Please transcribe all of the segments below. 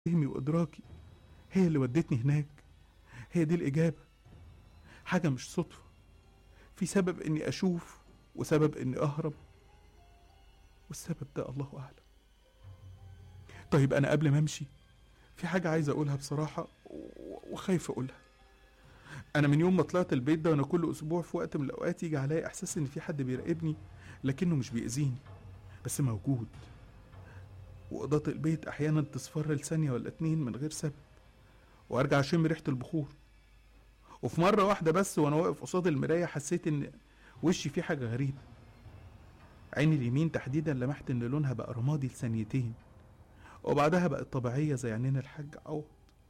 فهمي وإدراكي هي اللي ودتني هناك هي دي الإجابة حاجة مش صدفة في سبب إني أشوف وسبب إني أهرب والسبب ده الله أعلم طيب أنا قبل ما أمشي في حاجة عايز أقولها بصراحة و- وخايف أقولها أنا من يوم ما طلعت البيت ده وأنا كل أسبوع في وقت من الأوقات يجي عليا إحساس إن في حد بيراقبني لكنه مش بيأذيني بس موجود وإضاءة البيت أحيانا تصفر لثانية ولا اتنين من غير سبب وأرجع أشم ريحة البخور وفي مرة واحدة بس وأنا واقف قصاد المراية حسيت إن وشي فيه حاجة غريبة عيني اليمين تحديدا لمحت إن لونها بقى رمادي لثانيتين وبعدها بقت طبيعية زي عينين الحاج عوض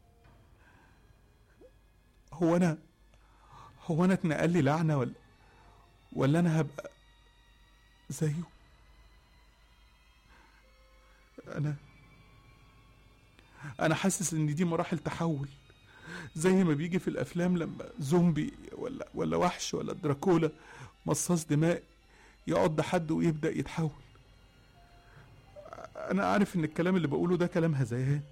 هو أنا هو أنا اتنقل لي لعنة ولا ولا أنا هبقى زيه أنا أنا حاسس إن دي مراحل تحول زي ما بيجي في الأفلام لما زومبي ولا ولا وحش ولا دراكولا مصاص دماء يقعد حد ويبدأ يتحول أنا عارف إن الكلام اللي بقوله ده كلام هذيان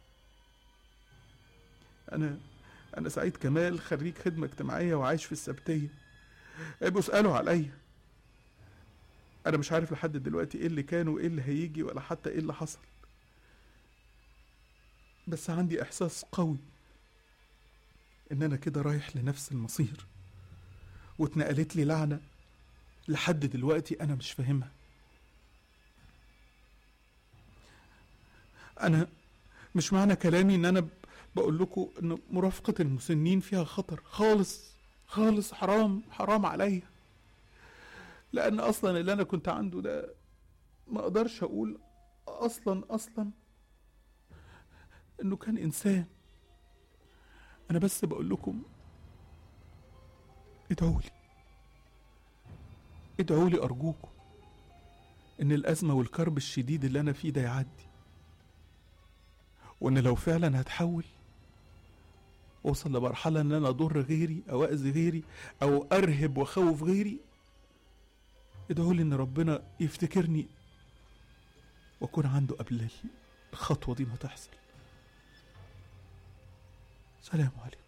أنا أنا سعيد كمال خريج خدمة اجتماعية وعايش في السبتية ابقوا اسألوا عليا أنا مش عارف لحد دلوقتي إيه اللي كان وإيه اللي هيجي ولا حتى إيه اللي حصل بس عندي إحساس قوي إن أنا كده رايح لنفس المصير واتنقلت لي لعنة لحد دلوقتي أنا مش فاهمها أنا مش معنى كلامي إن أنا ب- بقول لكم إن مرافقة المسنين فيها خطر خالص خالص حرام حرام عليا لأن أصلا اللي أنا كنت عنده ده ما أقدرش أقول أصلا أصلا إنه كان إنسان أنا بس بقول لكم ادعوا لي ادعوا لي أرجوكم إن الأزمة والكرب الشديد اللي أنا فيه ده يعدي وإن لو فعلا هتحول أوصل لمرحلة إن أنا أضر غيري أو أذي غيري أو أرهب وأخوف غيري ادعوا لي إن ربنا يفتكرني وأكون عنده قبل الخطوة دي ما تحصل سلام عليكم